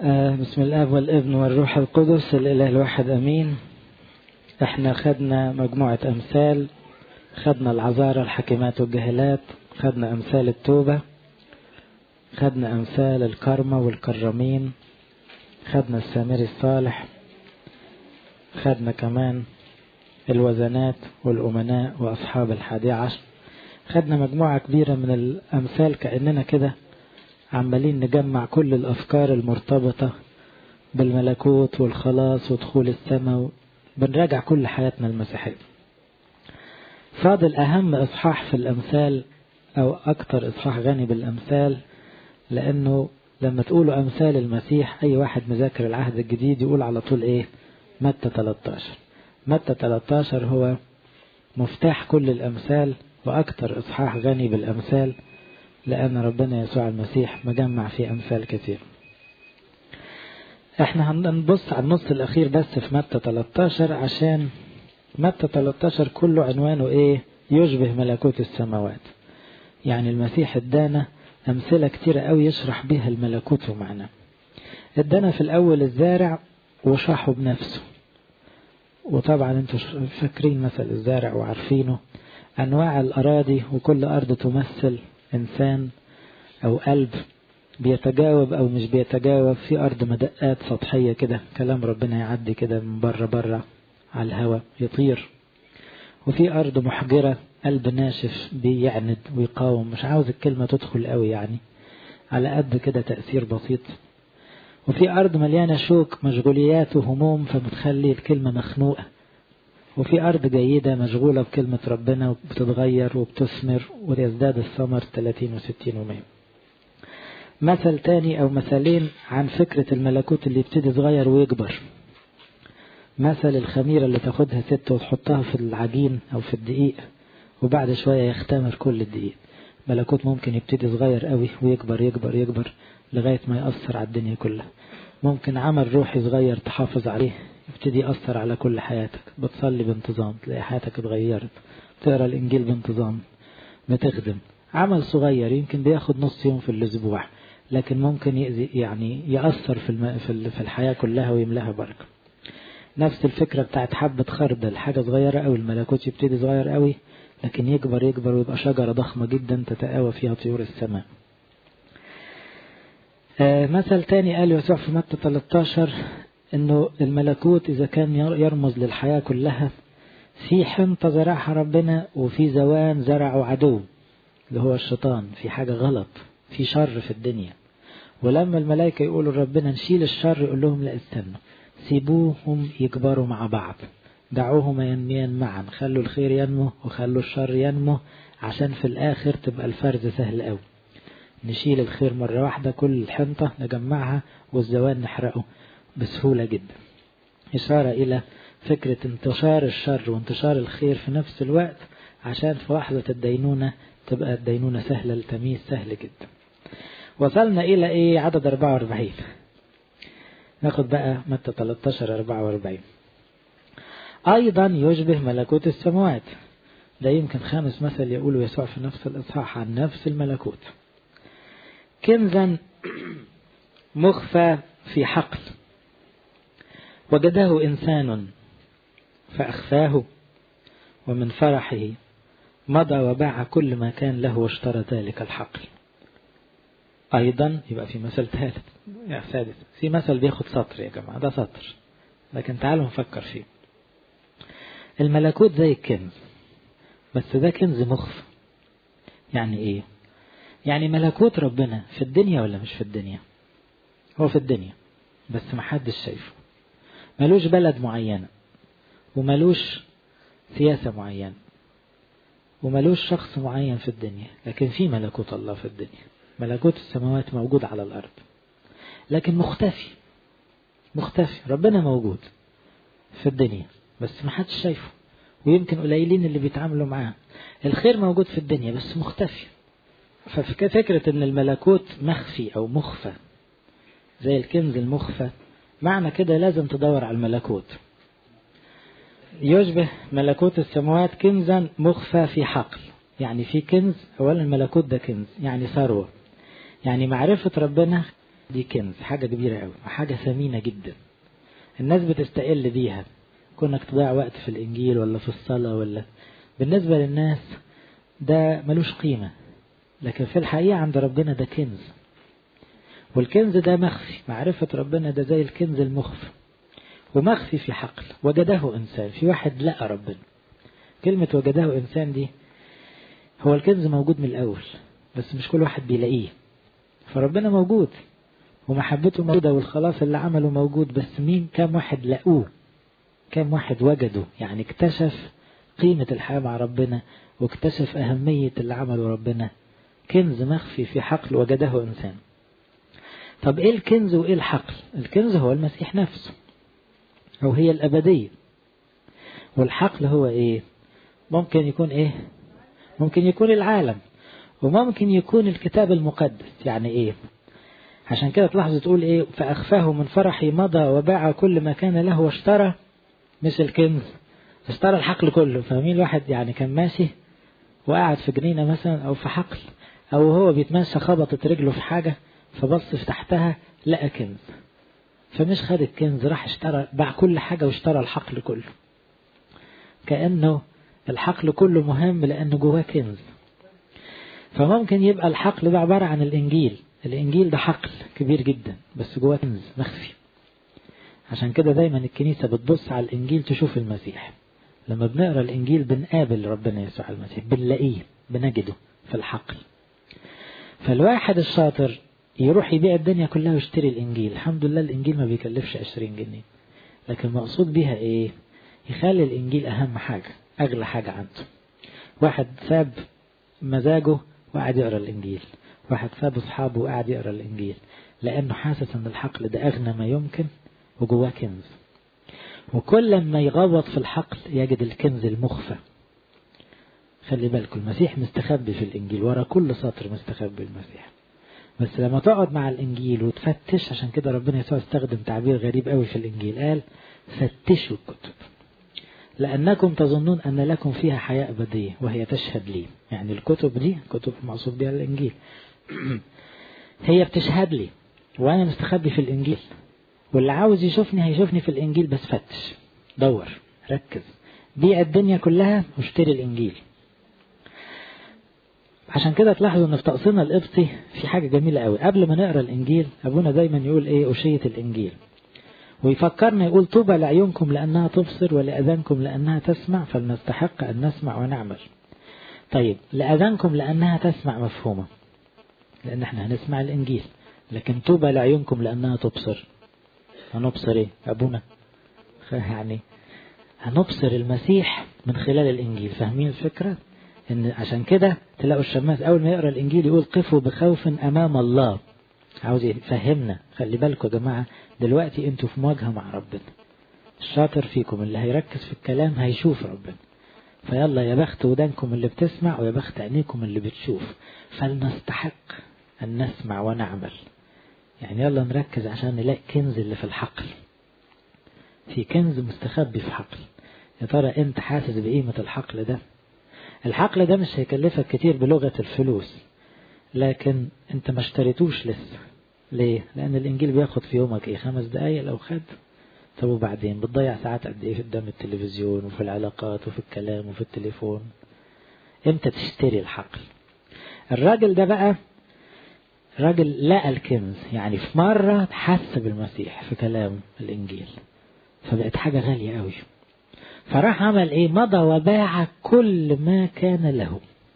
آه بسم الاب والابن والروح القدس الاله الواحد امين احنا خدنا مجموعة امثال خدنا العذارى الحكيمات والجاهلات خدنا امثال التوبة خدنا امثال الكرمة والكرمين خدنا السامري الصالح خدنا كمان الوزنات والأمناء وأصحاب الحادي عشر خدنا مجموعة كبيرة من الأمثال كأننا كده عمالين نجمع كل الأفكار المرتبطة بالملكوت والخلاص ودخول السماء بنراجع كل حياتنا المسيحية فاضل أهم إصحاح في الأمثال أو أكتر إصحاح غني بالأمثال لأنه لما تقولوا أمثال المسيح أي واحد مذاكر العهد الجديد يقول على طول إيه متى 13 متى 13 هو مفتاح كل الأمثال وأكتر إصحاح غني بالأمثال لأن ربنا يسوع المسيح مجمع فيه أمثال كثير احنا هنبص على النص الأخير بس في متى 13 عشان متى 13 كله عنوانه ايه يشبه ملكوت السماوات يعني المسيح ادانا أمثلة كتيرة قوي يشرح بها الملكوت ومعناه ادانا في الأول الزارع وشرحه بنفسه وطبعا انتوا فاكرين مثل الزارع وعارفينه أنواع الأراضي وكل أرض تمثل إنسان أو قلب بيتجاوب أو مش بيتجاوب في أرض مدقات سطحية كده كلام ربنا يعدي كده من بره بره على الهواء يطير وفي أرض محجرة قلب ناشف بيعند ويقاوم مش عاوز الكلمة تدخل قوي يعني على قد كده تأثير بسيط وفي أرض مليانة شوك مشغوليات وهموم فبتخلي الكلمة مخنوقة وفي أرض جيدة مشغولة بكلمة ربنا وبتتغير وبتثمر ويزداد الثمر 30 و60 و100 مثل تاني أو مثلين عن فكرة الملكوت اللي يبتدي صغير ويكبر مثل الخميرة اللي تاخدها ست وتحطها في العجين أو في الدقيق وبعد شوية يختمر كل الدقيق ملكوت ممكن يبتدي صغير قوي ويكبر يكبر يكبر لغاية ما يأثر على الدنيا كلها ممكن عمل روحي صغير تحافظ عليه يبتدي يأثر على كل حياتك بتصلي بانتظام تلاقي حياتك اتغيرت تقرا الإنجيل بانتظام بتخدم عمل صغير يمكن بياخد نص يوم في الأسبوع لكن ممكن يأذي يعني يأثر في الم... في الحياة كلها ويملاها بركة نفس الفكرة بتاعت حبة خردل حاجة صغيرة أوي الملكوت يبتدي صغير أوي لكن يكبر يكبر ويبقى شجرة ضخمة جدا تتآوى فيها طيور السماء آه مثل تاني قال يسوع في متى 13 انه الملكوت اذا كان يرمز للحياة كلها في حنطة زرعها ربنا وفي زوان زرعه عدو اللي هو الشيطان في حاجة غلط في شر في الدنيا ولما الملائكة يقولوا ربنا نشيل الشر يقول لهم لا استنوا سيبوهم يكبروا مع بعض دعوهما ينميان معا خلوا الخير ينمو وخلوا الشر ينمو عشان في الآخر تبقى الفرز سهل قوي نشيل الخير مرة واحدة كل الحنطة نجمعها والزوان نحرقه بسهولة جدا إشارة إلى فكرة انتشار الشر وانتشار الخير في نفس الوقت عشان في لحظة الدينونة تبقى الدينونة سهلة التمييز سهل جدا وصلنا إلى إيه عدد 44 ناخد بقى متى 13 44 أيضا يشبه ملكوت السماوات ده يمكن خامس مثل يقوله يسوع في نفس الإصحاح عن نفس الملكوت كنزا مخفى في حقل وجده إنسان فأخفاه ومن فرحه مضى وباع كل ما كان له واشترى ذلك الحقل أيضا يبقى في مثل ثالث يا سادس في مثل بياخد سطر يا جماعة ده سطر لكن تعالوا نفكر فيه الملكوت زي الكنز بس ده كنز مخفى يعني ايه يعني ملكوت ربنا في الدنيا ولا مش في الدنيا هو في الدنيا بس محدش شايفه ملوش بلد معينة وملوش سياسة معينة وملوش شخص معين في الدنيا لكن في ملكوت الله في الدنيا ملكوت السماوات موجود على الأرض لكن مختفي مختفي ربنا موجود في الدنيا بس محدش شايفه ويمكن قليلين اللي بيتعاملوا معاه الخير موجود في الدنيا بس مختفي ففكرة ان الملكوت مخفي او مخفى زي الكنز المخفى معنى كده لازم تدور على الملكوت يشبه ملكوت السماوات كنزا مخفى في حقل يعني في كنز اولا الملكوت ده كنز يعني ثروة يعني معرفة ربنا دي كنز حاجة كبيرة قوي وحاجة ثمينة جدا الناس بتستقل بيها كونك تضيع وقت في الإنجيل ولا في الصلاة ولا بالنسبة للناس ده ملوش قيمة لكن في الحقيقة عند ربنا ده كنز والكنز ده مخفي معرفة ربنا ده زي الكنز المخفي ومخفي في حقل وجده إنسان في واحد لقى ربنا كلمة وجده إنسان دي هو الكنز موجود من الأول بس مش كل واحد بيلاقيه فربنا موجود ومحبته موجودة والخلاص اللي عمله موجود بس مين كام واحد لقوه كام واحد وجده يعني اكتشف قيمة الحياة مع ربنا واكتشف أهمية اللي عمله ربنا كنز مخفي في حقل وجده إنسان طب إيه الكنز وإيه الحقل الكنز هو المسيح نفسه أو هي الأبدية والحقل هو إيه ممكن يكون إيه ممكن يكون العالم وممكن يكون الكتاب المقدس يعني إيه عشان كده تلاحظوا تقول إيه فأخفاه من فرحي مضى وباع كل ما كان له واشترى مش الكنز اشترى الحقل كله فاهمين الواحد يعني كان ماشي وقعد في جنينة مثلا أو في حقل أو هو بيتمشى خبطت رجله في حاجة فبص في تحتها لقى كنز فمش خد الكنز راح اشترى باع كل حاجة واشترى الحقل كله كأنه الحقل كله مهم لأنه جواه كنز فممكن يبقى الحقل ده عبارة عن الإنجيل الإنجيل ده حقل كبير جدا بس جواه كنز مخفي عشان كده دايما الكنيسة بتبص على الإنجيل تشوف المسيح لما بنقرا الإنجيل بنقابل ربنا يسوع المسيح بنلاقيه بنجده في الحقل فالواحد الشاطر يروح يبيع الدنيا كلها ويشتري الإنجيل الحمد لله الإنجيل ما بيكلفش 20 جنيه لكن المقصود بيها إيه يخلي الإنجيل أهم حاجة أغلى حاجة عنده واحد ساب مزاجه وقعد يقرا الإنجيل واحد ساب أصحابه وقعد يقرا الإنجيل لأنه حاسس أن الحقل ده أغنى ما يمكن وجواه كنز وكل ما يغوط في الحقل يجد الكنز المخفى خلي بالكم المسيح مستخبي في الإنجيل ورا كل سطر مستخبي المسيح بس لما تقعد مع الإنجيل وتفتش عشان كده ربنا يسوع استخدم تعبير غريب قوي في الإنجيل قال فتشوا الكتب لأنكم تظنون أن لكم فيها حياة أبدية وهي تشهد لي يعني الكتب دي كتب مقصود بها الإنجيل هي بتشهد لي وأنا مستخبي في الإنجيل واللي عاوز يشوفني هيشوفني في الإنجيل بس فتش دور ركز بيع الدنيا كلها واشتري الإنجيل عشان كده تلاحظوا ان في تقصينا القبطي في حاجة جميلة قوي قبل ما نقرا الإنجيل أبونا دايما يقول إيه أشية الإنجيل ويفكرنا يقول طوبى لعيونكم لأنها تبصر ولأذانكم لأنها تسمع فلنستحق أن نسمع ونعمل طيب لأذانكم لأنها تسمع مفهومة لأن احنا هنسمع الإنجيل لكن طوبى لعيونكم لأنها تبصر هنبصر ايه أبونا يعني هنبصر المسيح من خلال الإنجيل فاهمين الفكرة إن عشان كده تلاقوا الشماس أول ما يقرأ الإنجيل يقول قفوا بخوف أمام الله عاوز يفهمنا خلي بالكم يا جماعة دلوقتي انتوا في مواجهة مع ربنا الشاطر فيكم اللي هيركز في الكلام هيشوف ربنا فيلا يا بخت ودانكم اللي بتسمع ويا بخت عينيكم اللي بتشوف فلنستحق أن نسمع ونعمل يعني يلا نركز عشان نلاقي كنز اللي في الحقل في كنز مستخبي في حقل يا ترى انت حاسس بقيمة الحقل ده الحقل ده مش هيكلفك كتير بلغة الفلوس لكن انت ما اشتريتوش لسه ليه لان الانجيل بياخد في يومك ايه خمس دقايق لو خد طب وبعدين بتضيع ساعات قد ايه قدام التلفزيون وفي العلاقات وفي الكلام وفي التليفون امتى تشتري الحقل الراجل ده بقى راجل لقى الكنز يعني في مرة حس بالمسيح في كلام الإنجيل فبقت حاجة غالية قوي فراح عمل ايه مضى وباع كل ما كان له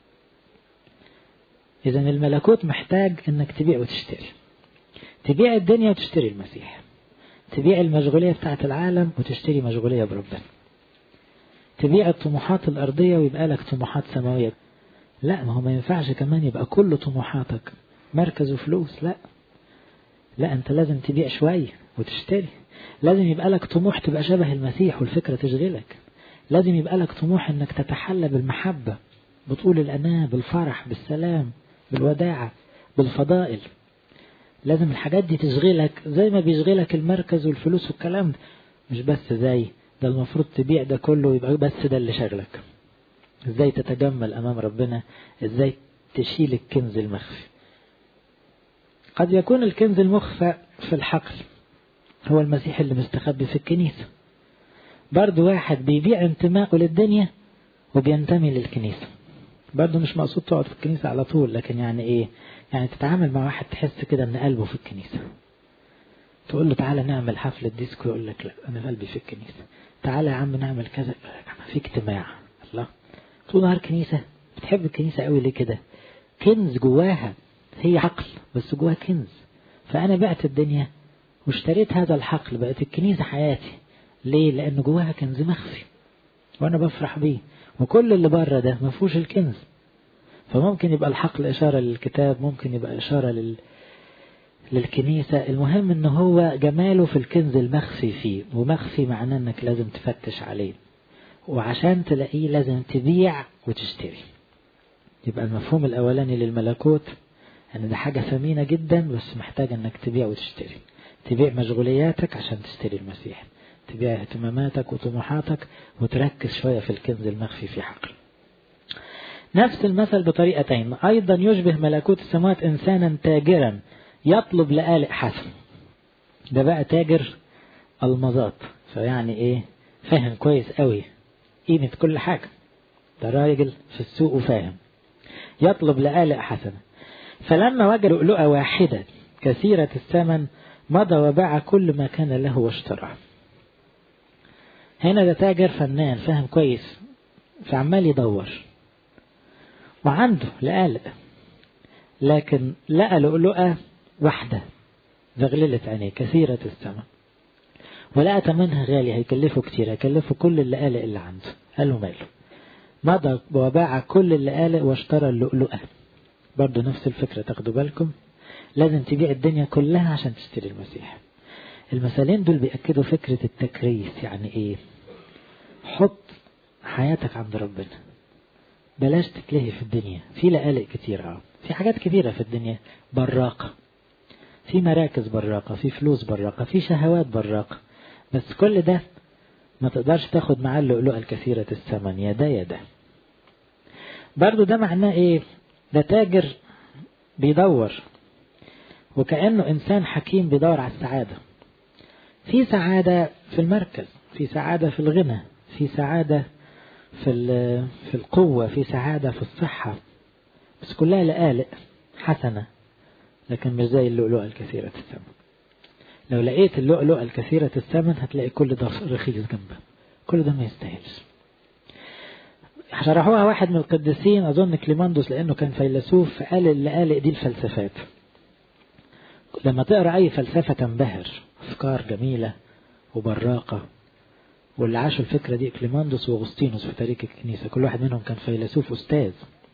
إذا الملكوت محتاج إنك تبيع وتشتري تبيع الدنيا وتشتري المسيح تبيع المشغولية بتاعت العالم وتشتري مشغولية بربنا تبيع الطموحات الأرضية ويبقى لك طموحات سماوية لا ما هو ما ينفعش كمان يبقى كل طموحاتك مركز وفلوس لا لا أنت لازم تبيع شوية وتشتري لازم يبقى لك طموح تبقى شبه المسيح والفكرة تشغلك لازم يبقى لك طموح انك تتحلى بالمحبة بطول الأناة بالفرح بالسلام بالوداعة بالفضائل لازم الحاجات دي تشغلك زي ما بيشغلك المركز والفلوس والكلام ده مش بس زي ده المفروض تبيع ده كله يبقى بس ده اللي شغلك ازاي تتجمل امام ربنا ازاي تشيل الكنز المخفي قد يكون الكنز المخفى في الحقل هو المسيح اللي مستخبي في الكنيسة برضو واحد بيبيع انتمائه للدنيا وبينتمي للكنيسة برضو مش مقصود تقعد في الكنيسة على طول لكن يعني ايه يعني تتعامل مع واحد تحس كده ان قلبه في الكنيسة تقول له تعالى نعمل حفلة ديسكو يقول لك لا انا قلبي في الكنيسة تعالى يا عم نعمل كذا في اجتماع الله طول نهار كنيسة بتحب الكنيسة قوي ليه كده كنز جواها هي حقل بس جواها كنز فأنا بعت الدنيا واشتريت هذا الحقل بقت الكنيسة حياتي ليه لأن جواها كنز مخفي وأنا بفرح بيه وكل اللي بره ده ما فيهوش الكنز فممكن يبقى الحقل إشارة للكتاب ممكن يبقى إشارة لل... للكنيسة المهم ان هو جماله في الكنز المخفي فيه ومخفي معناه انك لازم تفتش عليه وعشان تلاقيه لازم تبيع وتشتري يبقى المفهوم الاولاني للملكوت ان ده حاجة ثمينة جدا بس محتاج انك تبيع وتشتري تبيع مشغولياتك عشان تشتري المسيح تبيع اهتماماتك وطموحاتك وتركز شوية في الكنز المخفي في حقل نفس المثل بطريقتين أيضا يشبه ملكوت السماوات إنسانا تاجرا يطلب لآلئ حسن ده بقى تاجر المظات فيعني ايه فاهم كويس قوي قيمة كل حاجة ده راجل في السوق وفاهم يطلب لآلئ حسنة فلما وجد لؤلؤة واحدة كثيرة الثمن مضى وباع كل ما كان له واشترى هنا ده تاجر فنان فاهم كويس فعمال يدور وعنده لآلئ لكن لقى لؤلؤة واحدة زغللت عينيه كثيرة الثمن ولقى ثمنها غالي هيكلفه كتير هيكلفه كل اللي قالق اللي عنده قال له ماله مضى وباع كل اللي قالق واشترى اللؤلؤة برضه نفس الفكرة تاخدوا بالكم لازم تبيع الدنيا كلها عشان تشتري المسيح المثالين دول بيأكدوا فكرة التكريس يعني ايه حط حياتك عند ربنا بلاش تتلهي في الدنيا في لقالق كتير اه في حاجات كتيرة في الدنيا براقة في مراكز براقة في فلوس براقة في شهوات براقة بس كل ده ما تقدرش تاخد معاه اللؤلؤة الكثيرة الثمن يا ده يا ده برضو ده معناه ايه ده تاجر بيدور وكأنه إنسان حكيم بيدور على السعادة في سعادة في المركز في سعادة في الغنى في سعادة في في القوة في سعادة في الصحة بس كلها لقالق حسنة لكن مش زي اللؤلؤة الكثيرة الثمن لو لقيت اللؤلؤة الكثيرة الثمن هتلاقي كل ده رخيص جنبها كل ده ما يستاهلش شرحوها واحد من القديسين أظن كليماندوس لأنه كان فيلسوف فقال اللقالق دي الفلسفات لما تقرأ أي فلسفة تنبهر أفكار جميلة وبراقة واللي عاشوا الفكرة دي كليماندوس وأغسطينوس في تاريخ الكنيسة كل واحد منهم كان فيلسوف أستاذ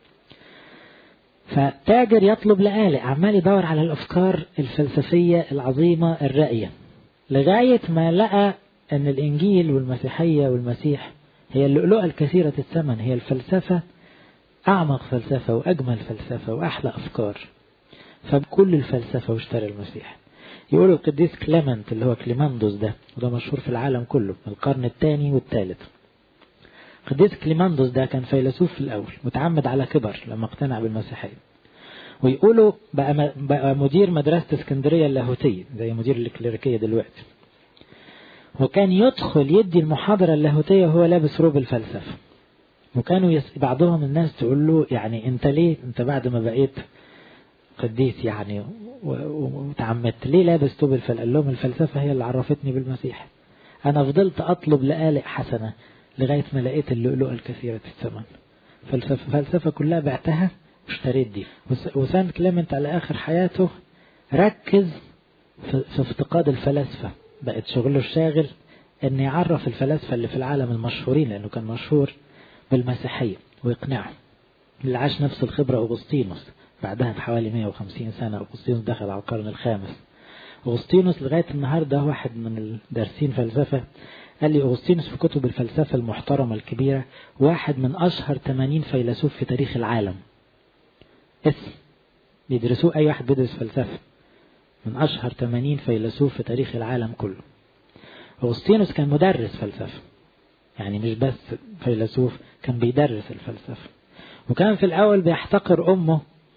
فتاجر يطلب لآلئ عمال يدور على الأفكار الفلسفية العظيمة الرأية لغاية ما لقى أن الإنجيل والمسيحية والمسيح هي اللؤلؤة الكثيرة الثمن هي الفلسفة أعمق فلسفة وأجمل فلسفة وأحلى أفكار فبكل الفلسفة واشترى المسيح يقولوا القديس كليمنت اللي هو كليماندوس ده وده مشهور في العالم كله من القرن الثاني والثالث قديس كليماندوس ده كان فيلسوف في الأول متعمد على كبر لما اقتنع بالمسيحية ويقولوا بقى, بقى مدير مدرسة اسكندرية اللاهوتية زي مدير الكليريكية دلوقتي وكان يدخل يدي المحاضرة اللاهوتية وهو لابس روب الفلسفة وكانوا يس... بعضهم الناس تقول له يعني انت ليه انت بعد ما بقيت قديس يعني وتعمدت ليه لابس توب الفل قال لهم الفلسفة هي اللي عرفتني بالمسيح أنا فضلت أطلب لآلئ حسنة لغاية ما لقيت اللؤلؤة الكثيرة الثمن فالفلسفة الفلسفة كلها بعتها واشتريت دي وسان كليمنت على آخر حياته ركز في افتقاد الفلاسفة بقت شغله الشاغل ان يعرف الفلاسفة اللي في العالم المشهورين لأنه كان مشهور بالمسيحية ويقنعهم اللي عاش نفس الخبرة أغسطينوس بعدها بحوالي 150 سنة أغسطينوس دخل على القرن الخامس أغسطينوس لغاية النهاردة واحد من الدارسين فلسفة قال لي أغسطينوس في كتب الفلسفة المحترمة الكبيرة واحد من أشهر 80 فيلسوف في تاريخ العالم اسم بيدرسوه أي واحد بيدرس فلسفة من أشهر 80 فيلسوف في تاريخ العالم كله أغسطينوس كان مدرس فلسفة يعني مش بس فيلسوف كان بيدرس الفلسفة وكان في الأول بيحتقر أمه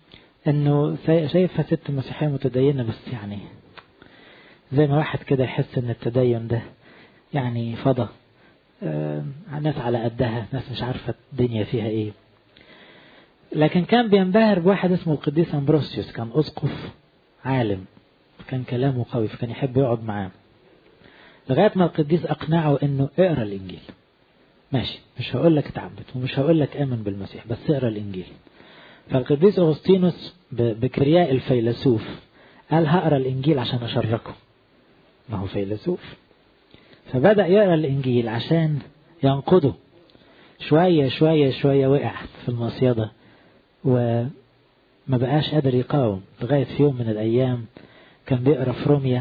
انه شايفها ست مسيحية متدينة بس يعني زي ما واحد كده يحس ان التدين ده يعني فضى آه ناس على قدها ناس مش عارفة الدنيا فيها ايه لكن كان بينبهر بواحد اسمه القديس امبروسيوس كان اسقف عالم كان كلامه قوي فكان يحب يقعد معاه لغاية ما القديس اقنعه انه اقرا الانجيل ماشي مش هقول لك اتعبد ومش هقول لك امن بالمسيح بس اقرا الانجيل فالقديس اغسطينوس بكرياء الفيلسوف قال هقرا الانجيل عشان اشركه ما هو فيلسوف فبدأ يقرا الانجيل عشان ينقضه شوية شوية شوية وقع في المصيدة وما بقاش قادر يقاوم لغاية في يوم من الأيام كان بيقرا في روميا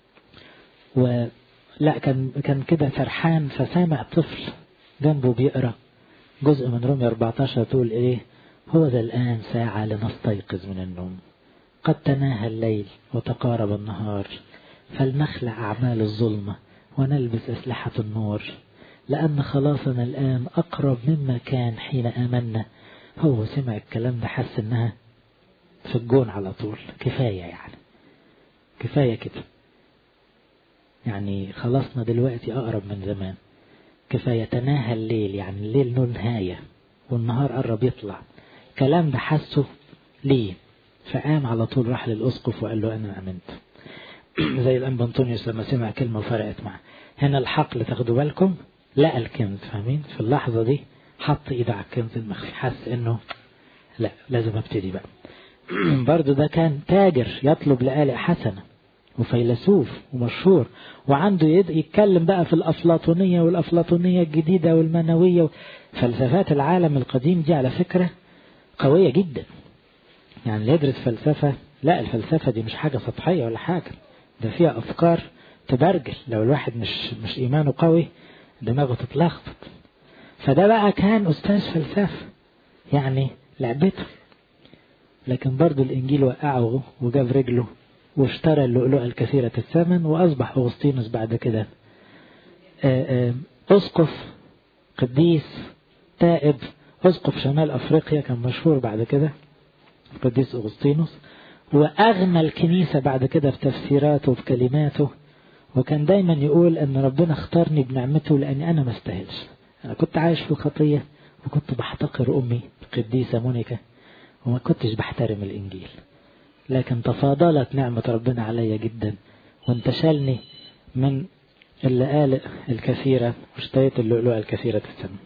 ولا كان كان كده سرحان فسامع طفل جنبه بيقرا جزء من روميا 14 تقول ايه هو ذا الآن ساعة لنستيقظ من النوم قد تناهى الليل وتقارب النهار فلنخلع أعمال الظلمة ونلبس أسلحة النور لأن خلاصنا الآن أقرب مما كان حين آمنا هو سمع الكلام ده حس إنها في الجون على طول كفاية يعني كفاية كده يعني خلصنا دلوقتي أقرب من زمان كفاية تناهى الليل يعني الليل له نهاية والنهار قرب يطلع كلام ده حسه ليه فقام على طول راح للأسقف وقال له أنا أمنت زي الأنبا أنطونيوس لما سمع كلمة وفرقت معه هنا الحقل تاخدوا بالكم لقى الكنز فاهمين في اللحظة دي حط ايده على الكنز المخفي حس انه لا لازم ابتدي بقى برضه ده كان تاجر يطلب لآلئ حسنة وفيلسوف ومشهور وعنده يتكلم بقى في الأفلاطونية والأفلاطونية الجديدة والمنوية فلسفات العالم القديم دي على فكرة قوية جدا يعني اللي يدرس فلسفة لا الفلسفة دي مش حاجة سطحية ولا حاجة ده فيها أفكار تبرجل لو الواحد مش مش إيمانه قوي دماغه تتلخبط فده بقى كان أستاذ فلسفة يعني لعبته لكن برضه الإنجيل وقعه وجاب رجله واشترى اللؤلؤة الكثيرة الثمن وأصبح أغسطينوس بعد كده أسقف قديس تائب أسقف شمال أفريقيا كان مشهور بعد كده القديس أغسطينوس وأغنى الكنيسة بعد كده بتفسيراته وبكلماته وكان دايما يقول أن ربنا اختارني بنعمته لأني أنا ما استاهلش أنا كنت عايش في الخطية وكنت بحتقر أمي القديسة مونيكا وما كنتش بحترم الإنجيل لكن تفاضلت نعمة ربنا عليا جدا وانتشلني من اللآلئ الكثيرة واشتريت اللؤلؤة الكثيرة الثمن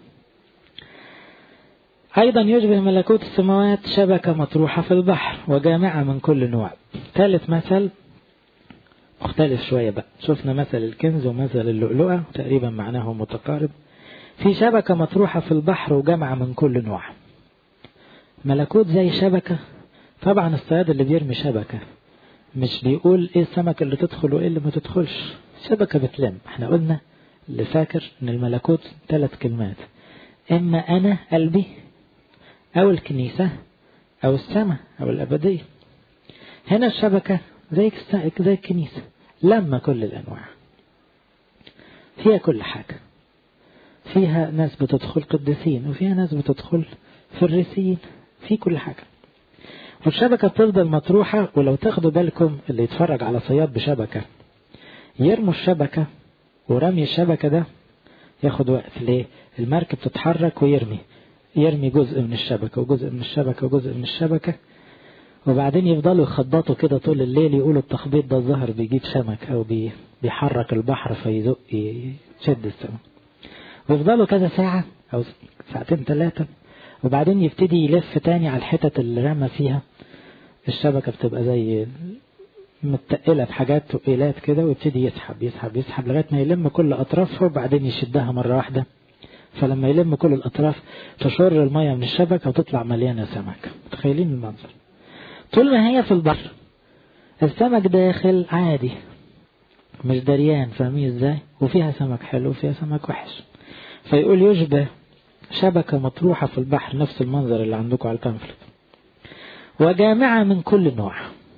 أيضا يشبه ملكوت السماوات شبكة مطروحة في البحر وجامعة من كل نوع ثالث مثل مختلف شوية بقى شفنا مثل الكنز ومثل اللؤلؤة تقريبا معناه متقارب في شبكة مطروحة في البحر وجامعة من كل نوع ملكوت زي شبكة طبعا الصياد اللي بيرمي شبكة مش بيقول ايه السمك اللي تدخل وايه اللي ما تدخلش شبكة بتلم احنا قلنا اللي فاكر ان الملكوت ثلاث كلمات اما انا قلبي او الكنيسة او السماء او الابدية هنا الشبكة زي زي الكنيسة لما كل الانواع فيها كل حاجة فيها ناس بتدخل قديسين وفيها ناس بتدخل فريسيين في كل حاجة والشبكة بتفضل مطروحة ولو تاخدوا بالكم اللي يتفرج على صياد بشبكة يرموا الشبكة ورمي الشبكة ده ياخد وقت ليه المركب تتحرك ويرمي يرمي جزء من الشبكة وجزء من الشبكة وجزء من الشبكة وبعدين يفضلوا يخبطوا كده طول الليل يقولوا التخبيط ده الظهر بيجيب سمك أو بي بيحرك البحر فيزق يشد السمك ويفضلوا كذا ساعة أو ساعتين ثلاثة وبعدين يبتدي يلف تاني على الحتت اللي رمى فيها الشبكة بتبقى زي متقلة بحاجات تقيلات كده ويبتدي يسحب يسحب يسحب لغاية ما يلم كل أطرافها وبعدين يشدها مرة واحدة فلما يلم كل الأطراف تشر المية من الشبكة وتطلع مليانة سمك متخيلين المنظر طول ما هي في البحر السمك داخل عادي مش دريان فاهمين ازاي وفيها سمك حلو وفيها سمك وحش فيقول يشبه شبكة مطروحة في البحر نفس المنظر اللي عندكم على البامفلت وجامعة من كل نوع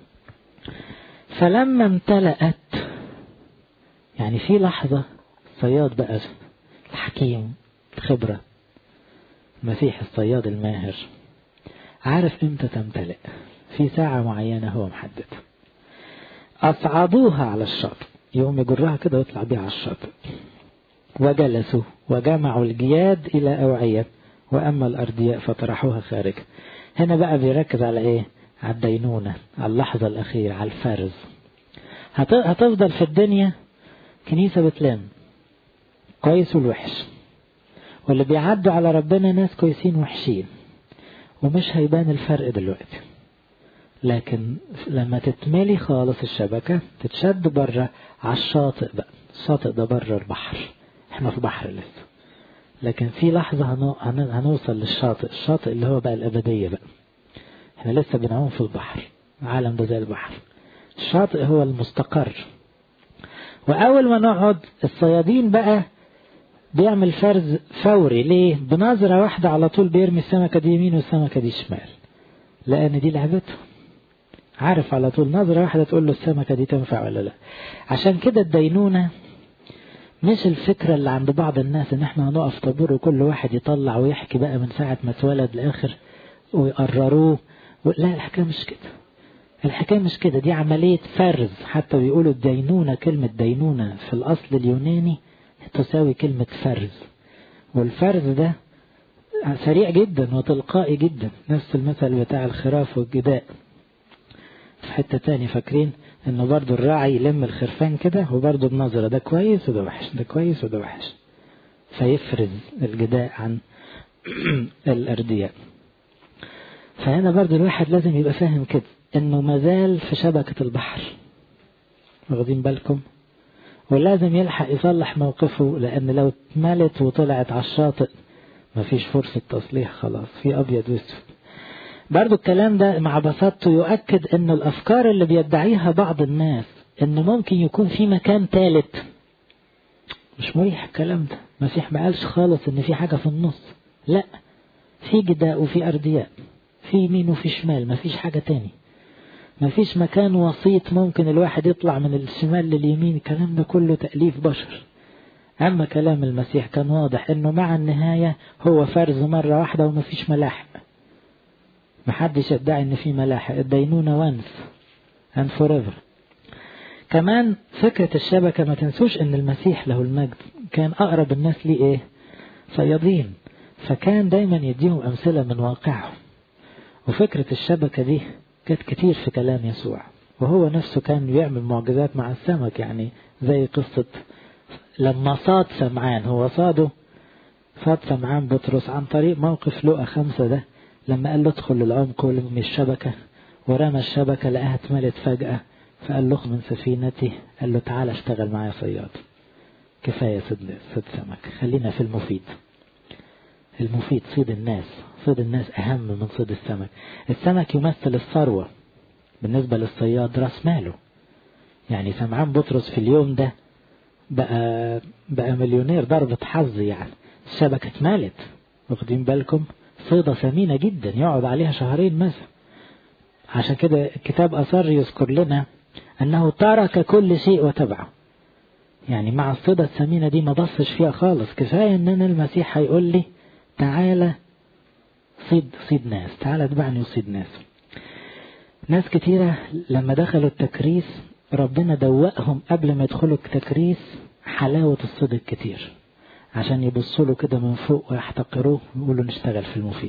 فلما امتلأت يعني في لحظة الصياد بقى الحكيم الخبرة المسيح الصياد الماهر عارف امتى تمتلئ في ساعة معينة هو محددها أصعدوها على الشاطئ يقوم يجرها كده ويطلع بيها على الشاطئ وجلسوا وجمعوا الجياد إلى أوعية وأما الأردياء فطرحوها خارج هنا بقى بيركز على إيه على الدينونة على اللحظة الأخيرة على الفرز هتفضل في الدنيا كنيسة بتلام كويس والوحش واللي بيعدوا على ربنا ناس كويسين وحشين ومش هيبان الفرق دلوقتي لكن لما تتملي خالص الشبكة تتشد بره على الشاطئ بقى الشاطئ ده بره البحر احنا في بحر لسه لكن في لحظة هنو... هنوصل للشاطئ الشاطئ اللي هو بقى الأبدية بقى احنا لسه بنعوم في البحر العالم ده زي البحر الشاطئ هو المستقر وأول ما نقعد الصيادين بقى بيعمل فرز فوري ليه بنظرة واحدة على طول بيرمي السمكة دي يمين والسمكة دي شمال لأن دي لعبته عارف على طول نظرة واحدة تقول له السمكة دي تنفع ولا لا عشان كده الدينونة مش الفكرة اللي عند بعض الناس ان احنا هنقف طابور وكل واحد يطلع ويحكي بقى من ساعة ما اتولد لآخر ويقرروه لا الحكاية مش كده الحكاية مش كده دي عملية فرز حتى بيقولوا الدينونة كلمة دينونة في الأصل اليوناني تساوي كلمة فرز والفرز ده سريع جدا وتلقائي جدا نفس المثل بتاع الخراف والجداء في حتة تاني فاكرين انه برضو الراعي يلم الخرفان كده وبرضو بنظرة ده كويس وده وحش ده كويس وده وحش فيفرز الجداء عن الأردياء فهنا برضو الواحد لازم يبقى فاهم كده انه مازال في شبكة البحر واخدين بالكم ولازم يلحق يصلح موقفه لأن لو اتملت وطلعت على الشاطئ مفيش فرصة تصليح خلاص في أبيض واسود برضو الكلام ده مع بساطته يؤكد أن الأفكار اللي بيدعيها بعض الناس أن ممكن يكون في مكان ثالث مش مريح الكلام ده المسيح ما قالش خالص أن في حاجة في النص لا في جداء وفي أردياء في يمين وفي شمال مفيش حاجة تاني مفيش مكان وسيط ممكن الواحد يطلع من الشمال لليمين الكلام ده كله تأليف بشر أما كلام المسيح كان واضح أنه مع النهاية هو فرز مرة واحدة ومفيش ملاحق محدش يدعي أن في ملاحق الدينونة وانس and forever كمان فكرة الشبكة ما تنسوش أن المسيح له المجد كان أقرب الناس ليه إيه صيادين فكان دايما يديهم أمثلة من واقعهم وفكرة الشبكة دي كانت كتير في كلام يسوع وهو نفسه كان بيعمل معجزات مع السمك يعني زي قصة لما صاد سمعان هو صاده صاد سمعان بطرس عن طريق موقف لقى خمسة ده لما قال له ادخل العمق ولم الشبكة ورمى الشبكة لقاها اتملت فجأة فقال له من سفينتي قال له تعالى اشتغل معايا صياد كفاية صيد صيد سمك خلينا في المفيد المفيد صيد الناس صيد الناس أهم من صيد السمك السمك يمثل الثروة بالنسبة للصياد راس ماله يعني سمعان بطرس في اليوم ده بقى بقى مليونير ضربة حظ يعني الشبكة اتمالت واخدين بالكم صيدة ثمينة جدا يقعد عليها شهرين مثلا عشان كده الكتاب أصر يذكر لنا أنه ترك كل شيء وتبعه يعني مع الصيدة الثمينة دي ما بصش فيها خالص كفاية ان انا المسيح هيقول لي تعالى صيد صيد ناس تعالى اتبعني وصيد ناس ناس كتيرة لما دخلوا التكريس ربنا دوقهم قبل ما يدخلوا التكريس حلاوة الصيد الكتير عشان يبصوا له كده من فوق ويحتقروه ويقولوا نشتغل في المفيد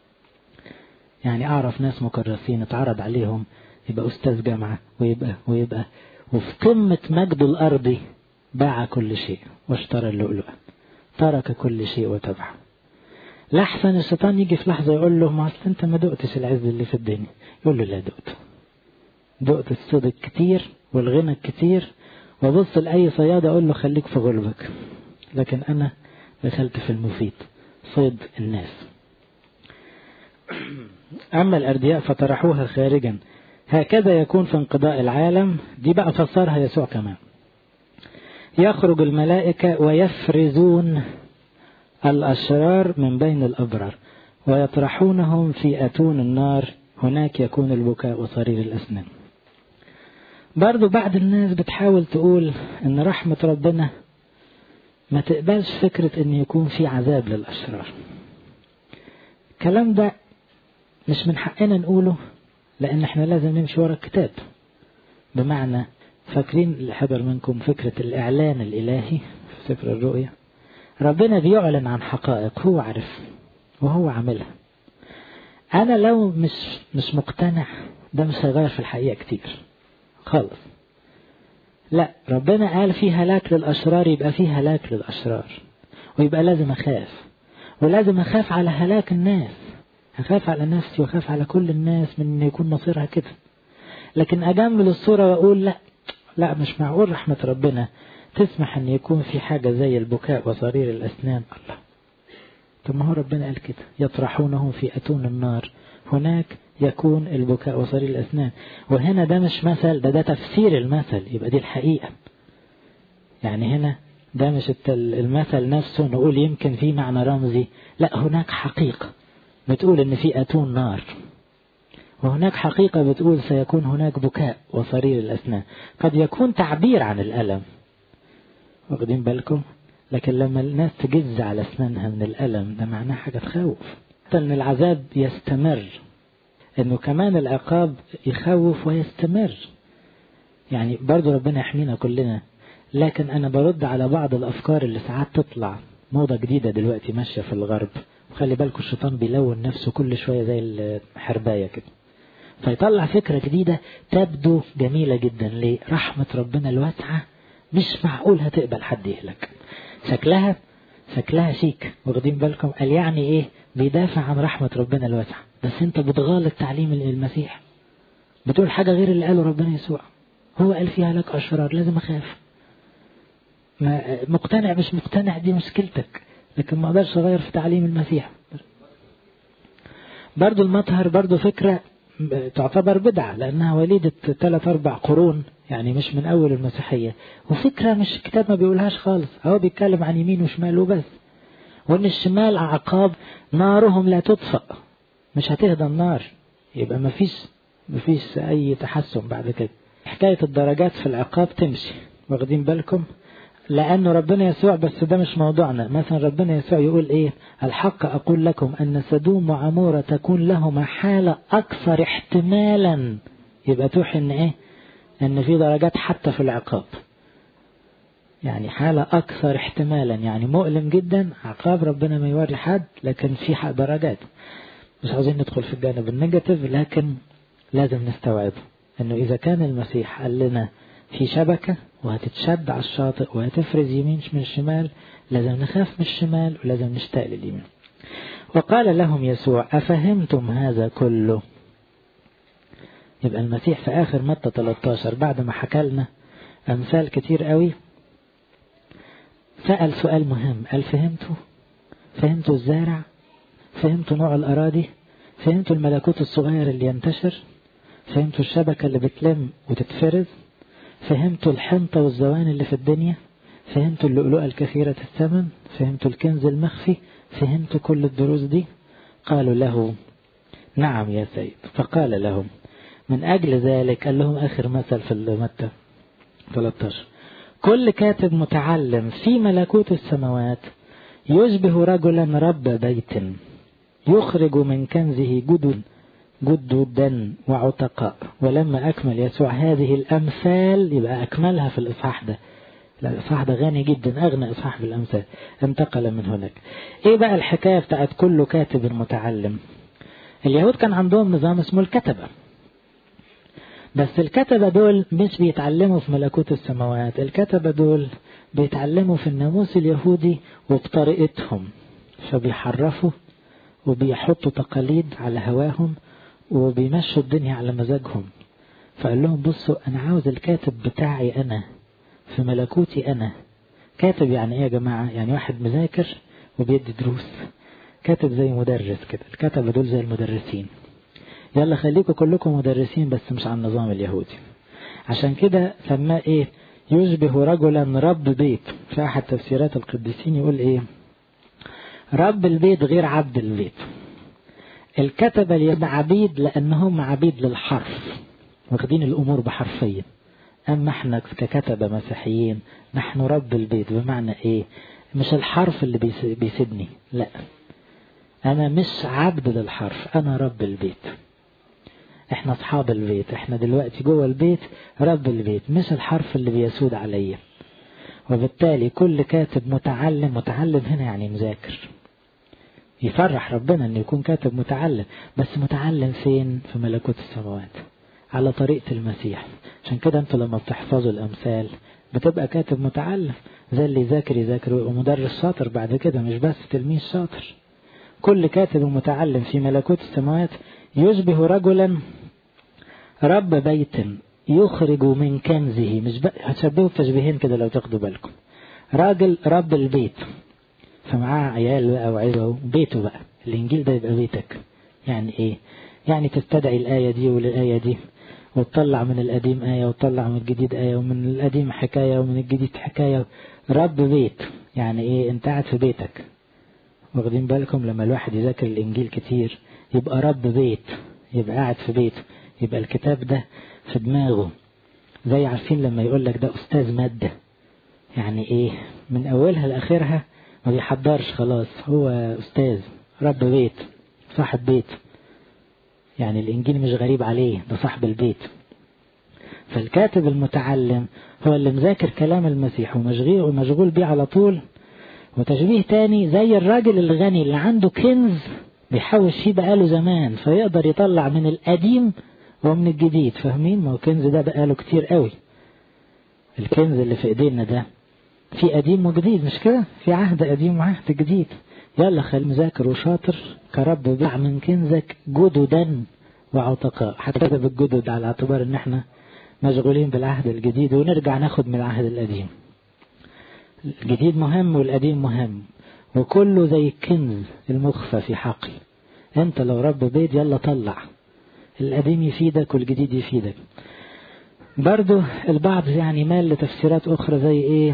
يعني أعرف ناس مكرسين اتعرض عليهم يبقى أستاذ جامعة ويبقى ويبقى وفي قمة مجده الأرضي باع كل شيء واشترى اللؤلؤة ترك كل شيء وتبعه لحسن الشيطان يجي في لحظة يقول له ما أصل أنت ما دقتش العز اللي في الدنيا يقول له لا دقت دقت الصيد الكتير والغنى الكتير وبص لأي صياد أقول له خليك في غلبك لكن أنا دخلت في المفيد صيد الناس أما الأردياء فطرحوها خارجا هكذا يكون في انقضاء العالم دي بقى فسرها يسوع كمان يخرج الملائكة ويفرزون الأشرار من بين الأبرار ويطرحونهم في أتون النار هناك يكون البكاء وصرير الأسنان برضو بعض الناس بتحاول تقول ان رحمة ربنا ما تقبلش فكرة ان يكون في عذاب للأشرار الكلام ده مش من حقنا نقوله لأن احنا لازم نمشي ورا الكتاب بمعنى فاكرين اللي حضر منكم فكرة الإعلان الإلهي في سفر الرؤيا ربنا بيعلن عن حقائق هو عارف وهو عاملها أنا لو مش مش مقتنع ده مش هيغير في الحقيقة كتير خالص لا ربنا قال في هلاك للأشرار يبقى في هلاك للأشرار ويبقى لازم أخاف ولازم أخاف على هلاك الناس أخاف على نفسي وأخاف على كل الناس من أن يكون مصيرها كده لكن أجمل الصورة وأقول لا لا مش معقول رحمة ربنا تسمح أن يكون في حاجة زي البكاء وصرير الأسنان الله طب ما هو ربنا قال كده يطرحونهم في أتون النار هناك يكون البكاء وصرير الأسنان وهنا ده مش مثل ده ده تفسير المثل يبقى دي الحقيقة يعني هنا ده مش المثل نفسه نقول يمكن في معنى رمزي لا هناك حقيقة بتقول ان في أتون نار وهناك حقيقة بتقول سيكون هناك بكاء وصرير الأسنان قد يكون تعبير عن الألم واخدين بالكم لكن لما الناس تجز على أسنانها من الألم ده معناه حاجة تخوف أن العذاب يستمر أنه كمان العقاب يخوف ويستمر يعني برضو ربنا يحمينا كلنا لكن أنا برد على بعض الأفكار اللي ساعات تطلع موضة جديدة دلوقتي ماشية في الغرب وخلي بالكم الشيطان بيلون نفسه كل شوية زي الحرباية كده فيطلع فكرة جديدة تبدو جميلة جدا ليه رحمة ربنا الواسعة مش معقول هتقبل حد يهلك شكلها شكلها شيك واخدين بالكم قال يعني ايه بيدافع عن رحمة ربنا الواسعة بس انت بتغالط تعليم المسيح بتقول حاجة غير اللي قاله ربنا يسوع هو قال فيها لك أشرار لازم أخاف ما مقتنع مش مقتنع دي مشكلتك لكن ما اقدرش اغير في تعليم المسيح برضو المطهر برضو فكرة تعتبر بدعة لأنها وليدة ثلاث أربع قرون يعني مش من أول المسيحية وفكرة مش الكتاب ما بيقولهاش خالص هو بيتكلم عن يمين وشمال وبس وإن الشمال عقاب نارهم لا تطفأ مش هتهدى النار يبقى ما فيش ما فيش أي تحسن بعد كده حكاية الدرجات في العقاب تمشي واخدين بالكم لأنه ربنا يسوع بس ده مش موضوعنا مثلا ربنا يسوع يقول إيه الحق أقول لكم أن سدوم وعمورة تكون لهما حالة أكثر احتمالا يبقى توحي إن إيه إن في درجات حتى في العقاب يعني حالة أكثر احتمالا يعني مؤلم جدا عقاب ربنا ما يوري حد لكن في درجات مش عاوزين ندخل في الجانب النيجاتيف لكن لازم نستوعبه انه اذا كان المسيح قال لنا في شبكة وهتتشد على الشاطئ وهتفرز يمين من الشمال لازم نخاف من الشمال ولازم نشتاق لليمين وقال لهم يسوع أفهمتم هذا كله يبقى المسيح في آخر متى 13 بعد ما حكى لنا أمثال كتير قوي سأل سؤال مهم قال فهمتوا فهمتوا الزارع فهمتوا نوع الأراضي فهمتوا الملكوت الصغير اللي ينتشر فهمتوا الشبكة اللي بتلم وتتفرز فهمتوا الحنطة والزوان اللي في الدنيا فهمتوا اللؤلؤة الكثيرة الثمن فهمتوا الكنز المخفي فهمتوا كل الدروس دي قالوا له نعم يا سيد فقال لهم من أجل ذلك قال لهم آخر مثل في متى 13 كل كاتب متعلم في ملكوت السماوات يشبه رجلا رب بيت يخرج من كنزه جدد جددا وعتقاء ولما أكمل يسوع هذه الأمثال يبقى أكملها في الإصحاح ده الإصحاح ده غني جدا أغنى إصحاح بالأمثال انتقل من هناك إيه بقى الحكاية بتاعت كل كاتب متعلم اليهود كان عندهم نظام اسمه الكتبة بس الكتبة دول مش بيتعلموا في ملكوت السماوات الكتبة دول بيتعلموا في الناموس اليهودي وبطريقتهم فبيحرفوا وبيحطوا تقاليد على هواهم وبيمشوا الدنيا على مزاجهم فقال لهم بصوا أنا عاوز الكاتب بتاعي أنا في ملكوتي أنا كاتب يعني إيه يا جماعة يعني واحد مذاكر وبيدي دروس كاتب زي مدرس كده الكتبة دول زي المدرسين يلا خليكم كلكم مدرسين بس مش على النظام اليهودي عشان كده سماه ايه يشبه رجلا رب بيت في احد تفسيرات القديسين يقول ايه رب البيت غير عبد البيت الكتبة اليوم عبيد لأنهم عبيد للحرف واخدين الأمور بحرفيا أما احنا ككتبة مسيحيين نحن رب البيت بمعنى ايه مش الحرف اللي بيسدني لا أنا مش عبد للحرف أنا رب البيت احنا اصحاب البيت احنا دلوقتي جوه البيت رب البيت مش الحرف اللي بيسود عليا وبالتالي كل كاتب متعلم متعلم هنا يعني مذاكر يفرح ربنا انه يكون كاتب متعلم بس متعلم فين في ملكوت السماوات على طريقة المسيح عشان كده انتوا لما بتحفظوا الامثال بتبقى كاتب متعلم زي اللي يذاكر يذاكر ويبقى مدرس شاطر بعد كده مش بس تلميذ شاطر كل كاتب متعلم في ملكوت السماوات يشبه رجلا رب بيت يخرج من كنزه مش بقى هتشبهوا بتشبيهين كده لو تاخدوا بالكم راجل رب البيت فمعاه عيال بقى وعيله بيته بقى الانجيل ده يبقى بيتك يعني ايه يعني تستدعي الآية دي والآية دي وتطلع من القديم آية وتطلع من الجديد آية ومن القديم حكاية ومن الجديد حكاية رب بيت يعني ايه انت قاعد في بيتك واخدين بالكم لما الواحد يذاكر الانجيل كتير يبقى رب بيت يبقى قاعد في بيته يبقى الكتاب ده في دماغه زي عارفين لما يقول لك ده استاذ مادة يعني ايه من اولها لاخرها ما بيحضرش خلاص هو استاذ رب بيت صاحب بيت يعني الانجيل مش غريب عليه ده صاحب البيت فالكاتب المتعلم هو اللي مذاكر كلام المسيح ومشغول ومشغول بيه على طول وتشبيه تاني زي الراجل الغني اللي عنده كنز بيحوش فيه بقاله زمان فيقدر يطلع من القديم ومن الجديد فاهمين ما هو الكنز ده بقاله كتير قوي الكنز اللي في ايدينا ده في قديم وجديد مش كده في عهد قديم وعهد جديد يلا خلي مذاكر وشاطر كرب بيع من كنزك جددا وعتقاء حتى بالجدد على اعتبار ان احنا مشغولين بالعهد الجديد ونرجع ناخد من العهد القديم الجديد مهم والقديم مهم وكله زي الكنز المخفى في حقل انت لو رب بيت يلا طلع القديم يفيدك والجديد يفيدك برضو البعض يعني مال لتفسيرات اخرى زي ايه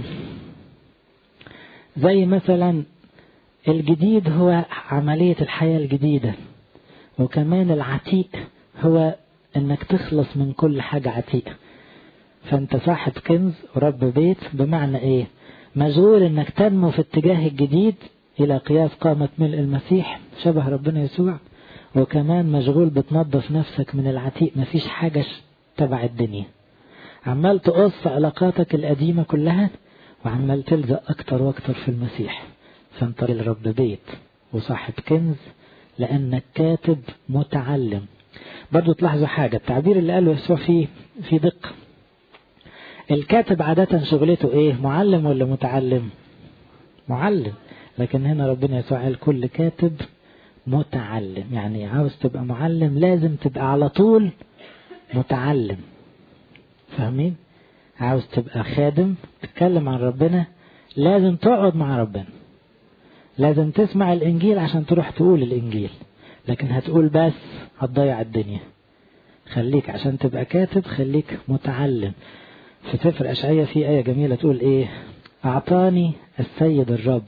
زي مثلا الجديد هو عملية الحياة الجديدة وكمان العتيق هو انك تخلص من كل حاجة عتيقة فانت صاحب كنز ورب بيت بمعنى ايه مشغول انك تنمو في اتجاه الجديد الى قياس قامة ملء المسيح شبه ربنا يسوع وكمان مشغول بتنظف نفسك من العتيق مفيش حاجة تبع الدنيا عمال تقص علاقاتك القديمة كلها وعمال تلزق اكتر واكتر في المسيح فانت الرب بيت وصاحب كنز لانك كاتب متعلم برضو تلاحظوا حاجة التعبير اللي قاله يسوع فيه في دقة الكاتب عادة شغلته ايه معلم ولا متعلم معلم لكن هنا ربنا يسوع قال كل كاتب متعلم يعني عاوز تبقى معلم لازم تبقى على طول متعلم فاهمين عاوز تبقى خادم تتكلم عن ربنا لازم تقعد مع ربنا لازم تسمع الانجيل عشان تروح تقول الانجيل لكن هتقول بس هتضيع الدنيا خليك عشان تبقى كاتب خليك متعلم في سفر أشعية في آية جميلة تقول إيه أعطاني السيد الرب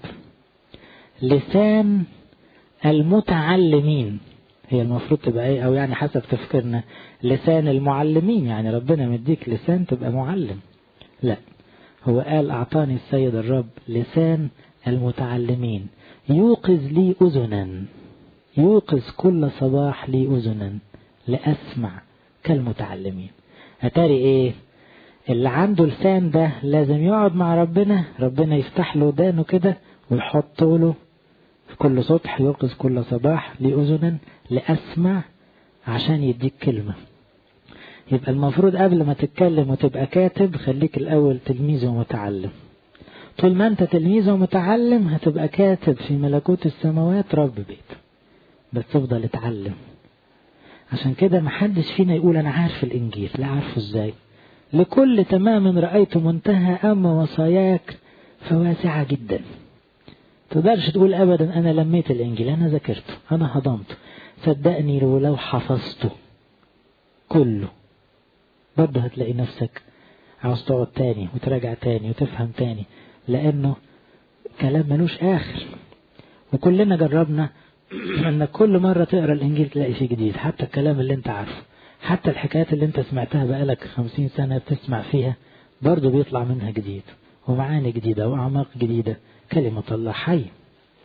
لسان المتعلمين هي المفروض تبقى ايه او يعني حسب تفكيرنا لسان المعلمين يعني ربنا مديك لسان تبقى معلم لا هو قال اعطاني السيد الرب لسان المتعلمين يوقظ لي اذنا يوقظ كل صباح لي اذنا لاسمع كالمتعلمين اتاري ايه اللي عنده لسان ده لازم يقعد مع ربنا ربنا يفتح له ودانه كده ويحط له في كل سطح يوقظ كل صباح لأذنا لأسمع عشان يديك كلمة يبقى المفروض قبل ما تتكلم وتبقى كاتب خليك الأول تلميذ ومتعلم طول ما أنت تلميذ ومتعلم هتبقى كاتب في ملكوت السماوات رب بيت بس تفضل اتعلم عشان كده محدش فينا يقول أنا عارف الإنجيل لا عارفه إزاي لكل تمام رأيت منتهى أما وصاياك فواسعة جدا تقدرش تقول أبدا أنا لميت الإنجيل أنا ذاكرته أنا هضمته صدقني ولو حفظته كله برضه هتلاقي نفسك عاوز تقعد تاني وتراجع تاني وتفهم تاني لأنه كلام ملوش آخر وكلنا جربنا انك كل مرة تقرا الانجيل تلاقي فيه جديد حتى الكلام اللي انت عارفه حتى الحكايات اللي انت سمعتها بقالك خمسين سنة بتسمع فيها برضه بيطلع منها جديد ومعاني جديدة وأعماق جديدة كلمة الله حي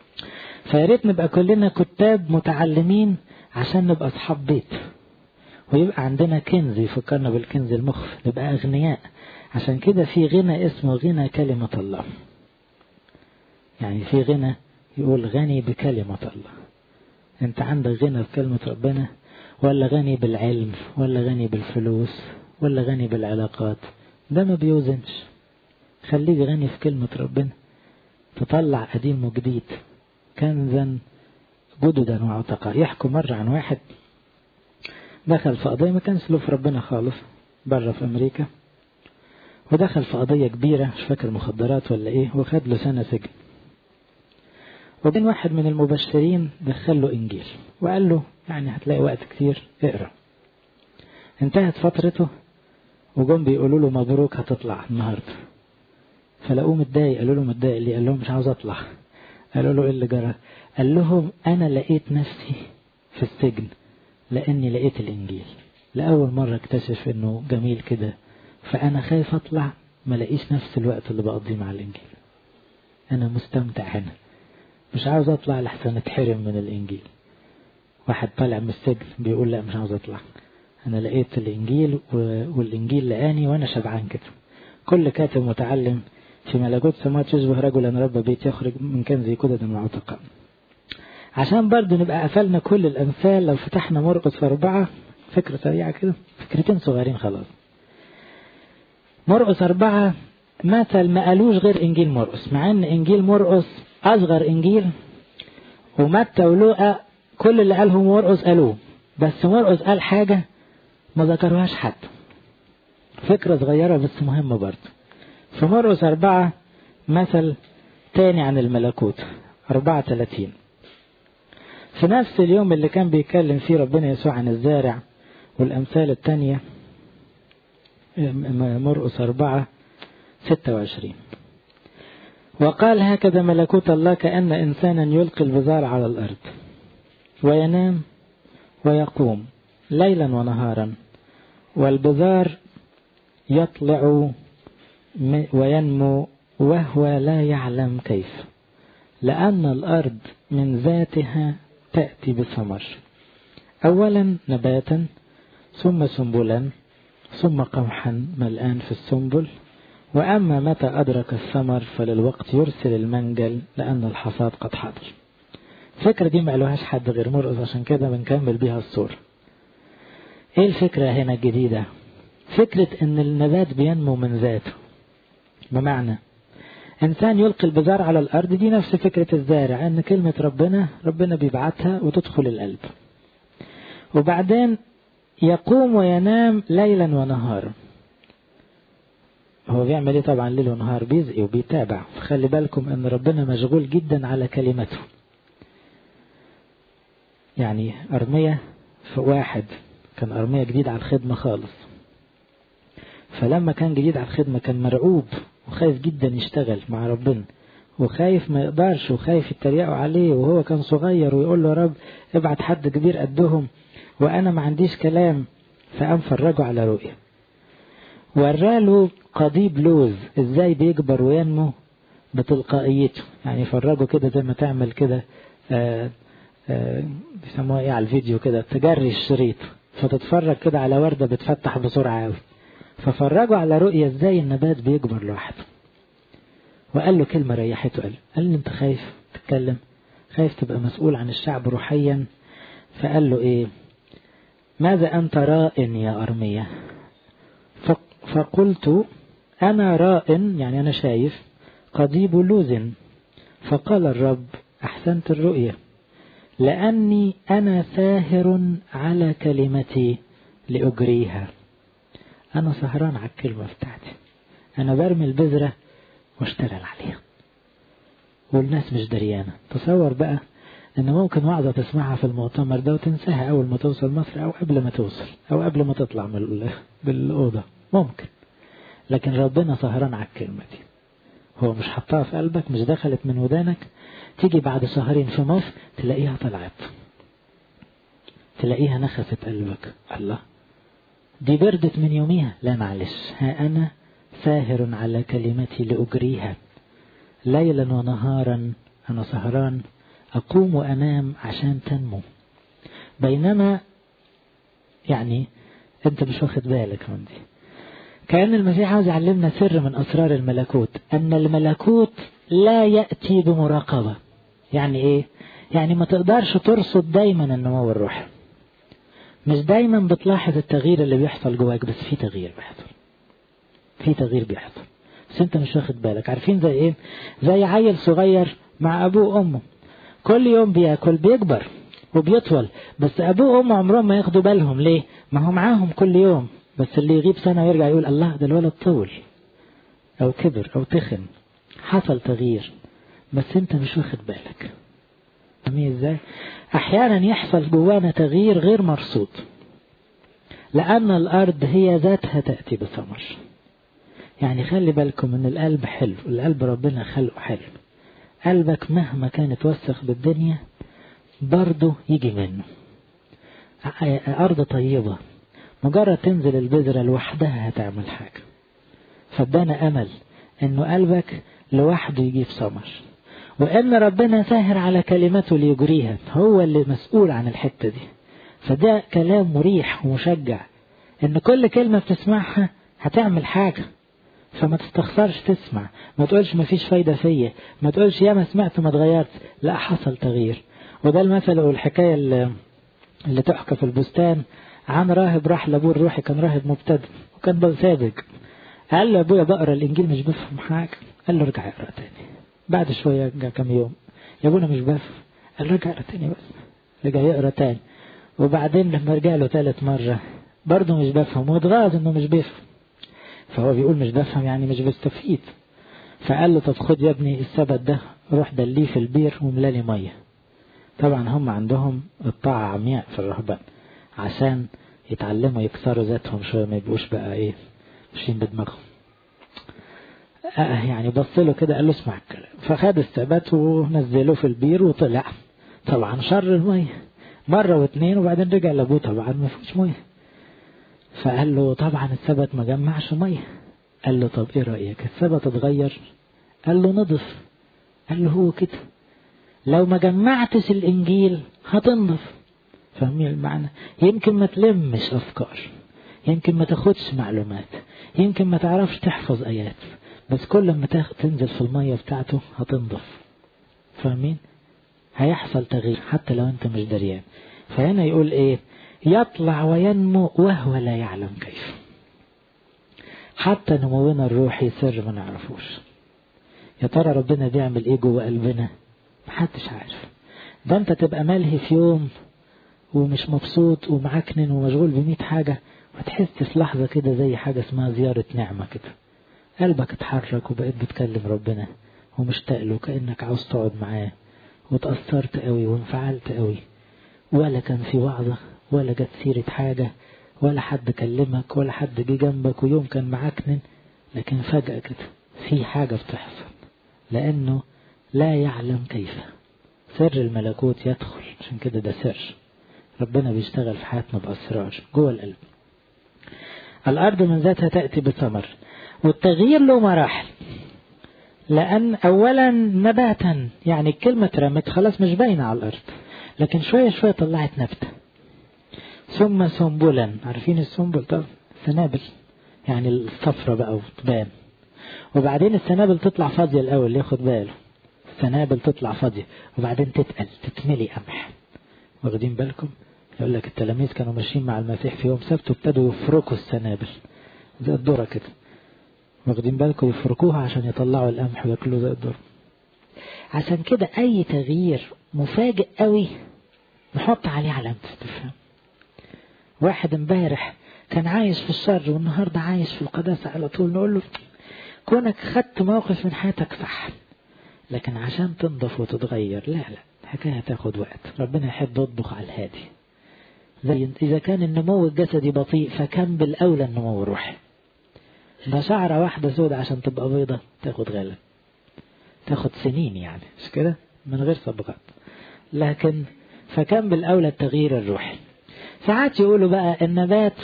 فياريت نبقى كلنا كتاب متعلمين عشان نبقى أصحاب بيت ويبقى عندنا كنز يفكرنا بالكنز المخفي نبقى أغنياء عشان كده في غنى اسمه غنى كلمة الله يعني في غنى يقول غني بكلمة الله انت عندك غنى بكلمة ربنا ولا غني بالعلم ولا غني بالفلوس ولا غني بالعلاقات ده ما بيوزنش خليك غني في كلمة ربنا تطلع قديم وجديد كنزا جددا وعتقاء يحكوا مرة عن واحد دخل في قضية ما كانش له في ربنا خالص بره في أمريكا ودخل في قضية كبيرة مش فاكر مخدرات ولا إيه وخد له سنة سجن وبين واحد من المبشرين دخل له إنجيل وقال له يعني هتلاقي وقت كتير اقرأ انتهت فترته وجم بيقولوا له مبروك هتطلع النهارده فلقوه متضايق قالوا له متضايق ليه قال لهم مش عاوز اطلع قالوا له ايه اللي جرى قال لهم انا لقيت نفسي في السجن لاني لقيت الانجيل لاول مره اكتشف انه جميل كده فانا خايف اطلع ما لاقيش نفس الوقت اللي بقضيه مع الانجيل انا مستمتع هنا مش عاوز اطلع لحسن اتحرم من الانجيل واحد طالع من السجن بيقول لا مش عاوز اطلع انا لقيت الانجيل والانجيل لقاني وانا شبعان كده كل كاتب متعلم في ملكوت السماوات يشبه رجلا رب بيت يخرج من كنز كدد وعتقاء عشان برضو نبقى قفلنا كل الأمثال لو فتحنا مرقس في أربعة فكرة سريعة كده فكرتين صغيرين خلاص مرقس أربعة مثل ما قالوش غير إنجيل مرقس مع إن إنجيل مرقس أصغر إنجيل ومتى ولوقا كل اللي قالهم مرقس قالوه بس مرقس قال حاجة ما ذكرهاش حد فكرة صغيرة بس مهمة برضه في مرقس أربعة مثل تاني عن الملكوت أربعة ثلاثين في نفس اليوم اللي كان بيتكلم فيه ربنا يسوع عن الزارع والأمثال التانية مرقس أربعة ستة وعشرين وقال هكذا ملكوت الله كأن إنسانا يلقي البزار على الأرض وينام ويقوم ليلا ونهارا والبزار يطلع وينمو وهو لا يعلم كيف لأن الأرض من ذاتها تأتي بثمر أولا نباتا ثم سنبلا ثم قمحا ملآن في السنبل وأما متى أدرك الثمر فللوقت يرسل المنجل لأن الحصاد قد حضر الفكرة دي ما قالوهاش حد غير مرقص عشان كده بنكمل بيها الصورة ايه الفكرة هنا الجديدة فكرة ان النبات بينمو من ذاته بمعنى إنسان يلقي البذار على الأرض دي نفس فكرة الزارع أن كلمة ربنا ربنا بيبعتها وتدخل القلب وبعدين يقوم وينام ليلا ونهارا هو بيعمل ايه طبعا ليل ونهار بيزقي وبيتابع فخلي بالكم ان ربنا مشغول جدا على كلمته يعني أرمية في واحد كان أرمية جديد على الخدمة خالص فلما كان جديد على الخدمة كان مرعوب وخايف جدا يشتغل مع ربنا وخايف ما يقدرش وخايف يتريقوا عليه وهو كان صغير ويقول له يا رب ابعت حد كبير قدهم وانا ما عنديش كلام فقام فرجه على رؤية وراله قضيب لوز ازاي بيكبر وينمو بتلقائيته يعني فرجه كده زي ما تعمل كده بيسموها ايه على الفيديو كده تجري الشريط فتتفرج كده على وردة بتفتح بسرعة قوي ففرجوا على رؤية ازاي النبات بيكبر لوحده وقال له كلمة ريحته قال قال له انت خايف تتكلم خايف تبقى مسؤول عن الشعب روحيا فقال له ايه ماذا انت راء يا ارمية فقلت انا راء يعني انا شايف قضيب لوز فقال الرب احسنت الرؤية لاني انا ساهر على كلمتي لاجريها أنا سهران على الكلمة بتاعتي أنا برمي البذرة واشتغل عليها والناس مش دريانة تصور بقى إن ممكن وعظة تسمعها في المؤتمر ده وتنساها أول ما توصل مصر أو قبل ما توصل أو قبل ما تطلع من بالأوضة ممكن لكن ربنا سهران على الكلمة دي هو مش حطها في قلبك مش دخلت من ودانك تيجي بعد شهرين في مصر تلاقيها طلعت تلاقيها نخست قلبك الله دي بردت من يوميها لا معلش ها أنا ساهر على كلمتي لأجريها ليلا ونهارا أنا سهران أقوم وأنام عشان تنمو بينما يعني انت مش واخد بالك من دي كأن المسيح عاوز يعلمنا سر من أسرار الملكوت أن الملكوت لا يأتي بمراقبة يعني إيه؟ يعني ما تقدرش ترصد دايما النمو الروحي مش دايما بتلاحظ التغيير اللي بيحصل جواك بس في تغيير بيحصل في تغيير بيحصل بس انت مش واخد بالك عارفين زي ايه زي عيل صغير مع ابوه وامه كل يوم بياكل بيكبر وبيطول بس ابوه وامه عمرهم ما ياخدوا بالهم ليه ما هو معاهم كل يوم بس اللي يغيب سنة ويرجع يقول الله ده الولد طول او كبر او تخن حصل تغيير بس انت مش واخد بالك فاهمين ازاي احيانا يحصل جوانا تغيير غير مرصود لان الارض هي ذاتها تأتي بثمر يعني خلي بالكم ان القلب حلو القلب ربنا خلقه حلو قلبك مهما كان اتوسخ بالدنيا برضه يجي منه أرض طيبة مجرد تنزل البذرة لوحدها هتعمل حاجة فادانا أمل إنه قلبك لوحده يجيب ثمر وإن ربنا ساهر على كلمته ليجريها هو اللي مسؤول عن الحتة دي فده كلام مريح ومشجع إن كل كلمة بتسمعها هتعمل حاجة فما تستخسرش تسمع ما تقولش ما فيش فايدة فيا ما تقولش يا ما سمعت ما اتغيرت لا حصل تغيير وده المثل والحكاية اللي, اللي تحكى في البستان عن راهب راح لابوه الروحي كان راهب مبتدئ وكان ساذج قال له ابويا بقرا الانجيل مش بفهم حاجه قال له ارجع اقرا تاني بعد شويه جاء كام يوم يا ابونا مش بفهم قال له ارجع اقرا تاني بس رجع يقرا تاني وبعدين لما رجع له ثالث مره برضه مش بفهم واتغاظ انه مش بيفهم فهو بيقول مش بفهم يعني مش بستفيد فقال له طب خد يا ابني السبت ده روح دليه في البير وملالي ميه طبعا هم عندهم الطاعة عمياء في الرهبان عشان يتعلموا يكسروا ذاتهم شوية ما يبقوش بقى ايه ماشيين بدماغهم آه يعني بص له كده قال له اسمع الكلام فخد الثبات ونزله في البير وطلع طبعا شر المية مرة واثنين وبعدين رجع لابوه طبعا ما فيش مية فقال له طبعا الثبت ما جمعش مية قال له طب ايه رأيك الثبت اتغير قال له نضف قال له هو كده لو ما جمعتش الانجيل هتنضف فاهمين المعنى يمكن ما تلمش افكار يمكن ما تاخدش معلومات يمكن ما تعرفش تحفظ ايات بس كل ما تنزل في المية بتاعته هتنضف فاهمين هيحصل تغيير حتى لو انت مش دريان فهنا يقول ايه يطلع وينمو وهو لا يعلم كيف حتى نمونا الروحي سر ما نعرفوش يا ترى ربنا بيعمل ايه جوه قلبنا محدش عارف ده انت تبقى ملهي في يوم ومش مبسوط ومعكنن ومشغول بمية حاجة وتحس في لحظة كده زي حاجة اسمها زيارة نعمة كده قلبك اتحرك وبقيت بتكلم ربنا ومشتاق له كأنك عاوز تقعد معاه وتأثرت قوي وانفعلت قوي ولا كان في وعظة ولا جت سيرة حاجة ولا حد كلمك ولا حد جه جنبك ويوم كان معكنن لكن فجأة كده في حاجة بتحصل لأنه لا يعلم كيف سر الملكوت يدخل عشان كده ده سر ربنا بيشتغل في حياتنا بأسرار جوه القلب الأرض من ذاتها تأتي بثمر والتغيير له مراحل لأن أولا نباتا يعني الكلمة اترمت خلاص مش باينة على الأرض لكن شوية شوية طلعت نبتة ثم سنبلا عارفين السنبل طب سنابل يعني الصفرة بقى وتبان وبعدين السنابل تطلع فاضية الأول ياخد باله السنابل تطلع فاضية وبعدين تتقل تتملي قمح واخدين بالكم يقول لك التلاميذ كانوا ماشيين مع المسيح في يوم سبت وابتدوا يفركوا السنابل زي الذرة كده واخدين بالكم يفركوها عشان يطلعوا القمح وياكلوا زي الذرة عشان كده أي تغيير مفاجئ قوي نحط عليه علامة استفهام واحد امبارح كان عايش في الشر والنهارده عايش في القداسة على طول نقول له كونك خدت موقف من حياتك صح لكن عشان تنضف وتتغير لا لا الحكاية هتاخد وقت ربنا يحب يطبخ على الهادي زي إذا كان النمو الجسدي بطيء فكم بالأولى النمو الروحي ده شعرة واحدة سودة عشان تبقى بيضة تاخد غالب تاخد سنين يعني مش كده من غير صبغات لكن فكم بالأولى التغيير الروحي ساعات يقولوا بقى النبات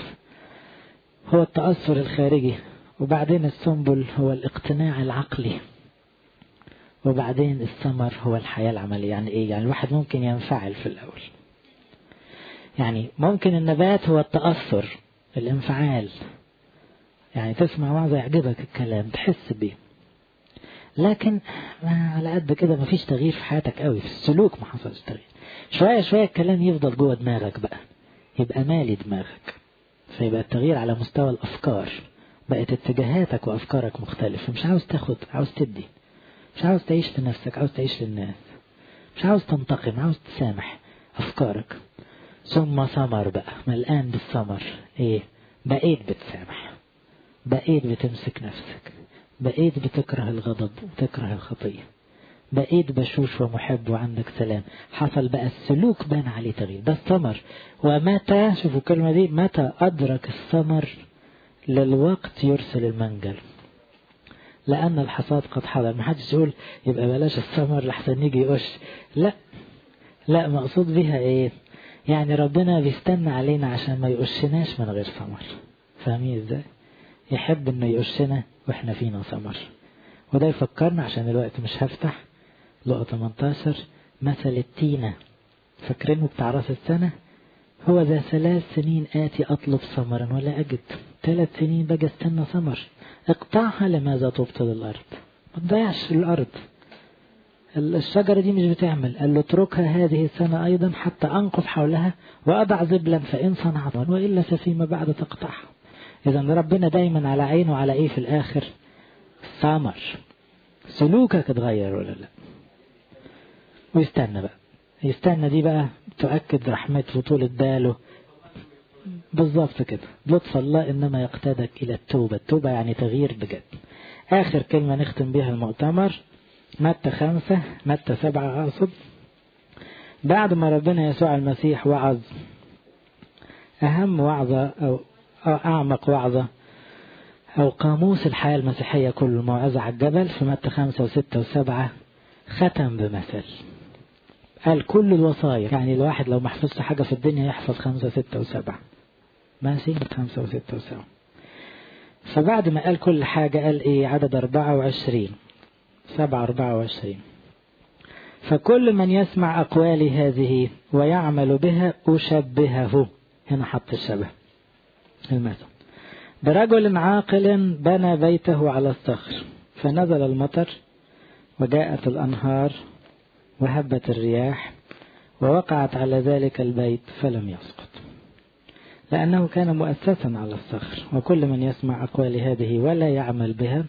هو التأثر الخارجي وبعدين السنبل هو الاقتناع العقلي وبعدين الثمر هو الحياة العملية يعني ايه يعني الواحد ممكن ينفعل في الأول يعني ممكن النبات هو التأثر الانفعال يعني تسمع وعظة يعجبك الكلام تحس بيه لكن ما على قد كده ما فيش تغيير في حياتك قوي في السلوك ما حصلش تغيير شوية شوية الكلام يفضل جوه دماغك بقى يبقى مالي دماغك فيبقى التغيير على مستوى الأفكار بقت اتجاهاتك وأفكارك مختلفة مش عاوز تاخد عاوز تدي مش عاوز تعيش لنفسك عاوز تعيش للناس مش عاوز تنتقم عاوز تسامح أفكارك ثم ثمر بقى ملقان بالثمر ايه بقيت بتسامح بقيت بتمسك نفسك بقيت بتكره الغضب وتكره الخطية بقيت بشوش ومحب وعندك سلام حصل بقى السلوك بان عليه تغيير ده الثمر ومتى شوفوا الكلمة دي متى أدرك الثمر للوقت يرسل المنجل لأن الحصاد قد حضر ما حدش يقول يبقى بلاش الثمر لحسن يجي يقش لا لا مقصود بيها ايه يعني ربنا بيستنى علينا عشان ما يقشناش من غير ثمر فاهمين ازاي يحب انه يقشنا واحنا فينا ثمر وده يفكرنا عشان الوقت مش هفتح لقى 18 مثل التينة فاكرينه بتاع راس السنة هو ذا ثلاث سنين آتي أطلب ثمرا ولا أجد ثلاث سنين بقى استنى ثمر اقطعها لماذا تبطل الأرض ما تضيعش الأرض الشجرة دي مش بتعمل قال له اتركها هذه السنة أيضا حتى أنقف حولها وأضع زبلا فإن صنعت وإلا ففيما بعد تقطعها إذا ربنا دايما على عينه على إيه في الآخر ثمر سلوكك اتغير ولا لا ويستنى بقى يستنى دي بقى تؤكد رحمته وطولة باله بالظبط كده لطف الله إنما يقتدك إلى التوبة التوبة يعني تغيير بجد آخر كلمة نختم بها المؤتمر متى خمسة متى سبعة أقصد بعد ما ربنا يسوع المسيح وعظ أهم وعظة أو أعمق وعظة أو قاموس الحياة المسيحية كله موعظة على الجبل في متى خمسة وستة وسبعة ختم بمثل قال كل الوصايا يعني الواحد لو محفظش حاجة في الدنيا يحفظ خمسة ستة وسبعة ماشي خمسة وستة وسبعة فبعد ما قال كل حاجة قال إيه عدد أربعة وعشرين سبعة أربعة وعشرين فكل من يسمع أقوالي هذه ويعمل بها أشبهه هنا حط الشبه المثل برجل عاقل بنى بيته على الصخر فنزل المطر وجاءت الأنهار وهبت الرياح ووقعت على ذلك البيت فلم يسقط لأنه كان مؤسسا على الصخر وكل من يسمع أقوال هذه ولا يعمل بها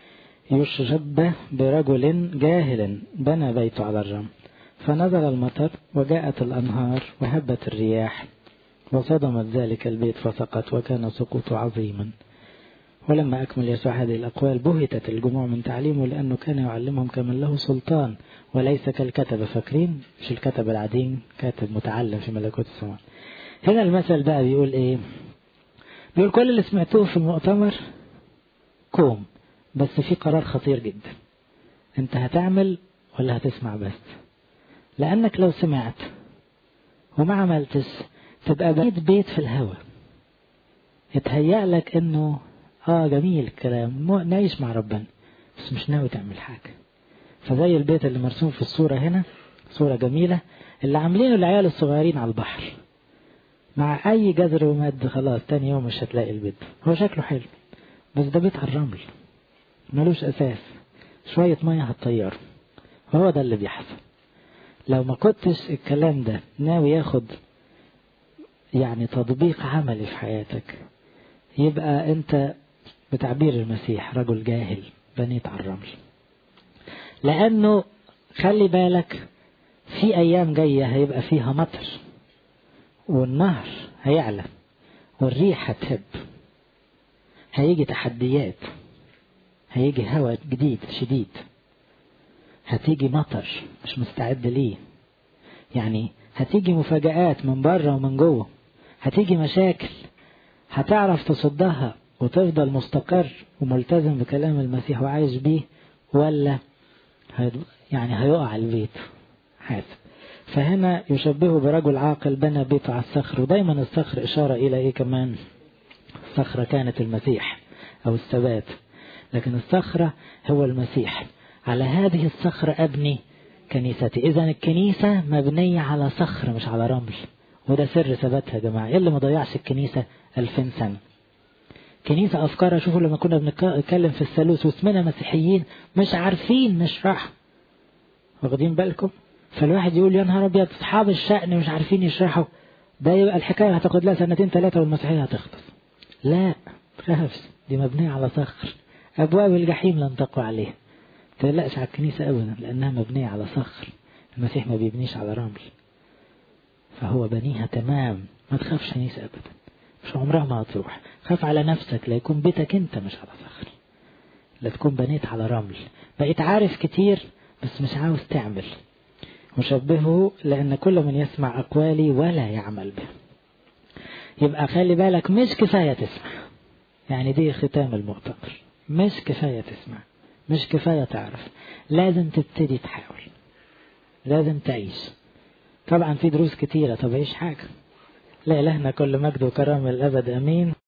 يشبه برجل جاهل بنى بيته على الرمل فنزل المطر وجاءت الأنهار وهبت الرياح وصدمت ذلك البيت فسقط وكان سقوط عظيما ولما أكمل يسوع هذه الأقوال بهتت الجموع من تعليمه لأنه كان يعلمهم كمن له سلطان وليس كالكتبة فاكرين مش الكتب العاديين كاتب متعلم في ملكوت السماء هنا المثل بقى بيقول ايه بيقول كل اللي سمعتوه في المؤتمر كوم بس في قرار خطير جدا انت هتعمل ولا هتسمع بس لانك لو سمعت وما عملتش تبقى بقيت بيت في الهوا يتهيأ لك انه اه جميل الكلام نعيش مع ربنا بس مش ناوي تعمل حاجة فزي البيت اللي مرسوم في الصورة هنا صورة جميلة اللي عاملينه العيال الصغيرين على البحر مع اي جذر ومد خلاص تاني يوم مش هتلاقي البيت هو شكله حلو بس ده بيت على الرمل ملوش اساس شوية مية هتطيره هو ده اللي بيحصل لو ما كنتش الكلام ده ناوي ياخد يعني تطبيق عملي في حياتك يبقى انت بتعبير المسيح رجل جاهل بنيت على الرمل لانه خلي بالك في ايام جاية هيبقى فيها مطر والنهر هيعلى والريح هتهب هيجي تحديات هيجي هواء جديد شديد هتيجي مطر مش مستعد ليه يعني هتيجي مفاجآت من بره ومن جوه هتيجي مشاكل هتعرف تصدها وتفضل مستقر وملتزم بكلام المسيح وعايش بيه ولا يعني هيقع البيت حاسب فهنا يشبهه برجل عاقل بنى بيته على الصخر ودايما الصخر إشارة إلى إيه كمان الصخرة كانت المسيح أو الثبات لكن الصخرة هو المسيح على هذه الصخرة أبني كنيستي إذا الكنيسة مبنية على صخر مش على رمل وده سر ثباتها يا جماعة إيه اللي ما ضيعش الكنيسة 2000 سنة كنيسة أفكارها شوفوا لما كنا بنتكلم في الثالوث واسمنا مسيحيين مش عارفين نشرح واخدين بالكم فالواحد يقول يا نهار أبيض أصحاب الشأن مش عارفين يشرحوا ده يبقى الحكاية هتاخد لها سنتين ثلاثة والمسيحية هتخلص لا تخافش دي مبنية على صخر أبواب الجحيم لن تقوى عليها تقلقش على الكنيسة أبدا لأنها مبنية على صخر المسيح ما بيبنيش على رمل فهو بنيها تمام ما تخافش كنيسة أبدا مش عمرها ما هتروح خاف على نفسك لا يكون بيتك انت مش على صخر لا تكون بنيت على رمل بقيت عارف كتير بس مش عاوز تعمل مشبهه لأن كل من يسمع أقوالي ولا يعمل به يبقى خلي بالك مش كفاية تسمع يعني دي ختام المؤتمر مش كفاية تسمع مش كفاية تعرف لازم تبتدي تحاول لازم تعيش طبعا في دروس كتيرة طب عيش حاجة لا إلهنا كل مجد وكرم الأبد أمين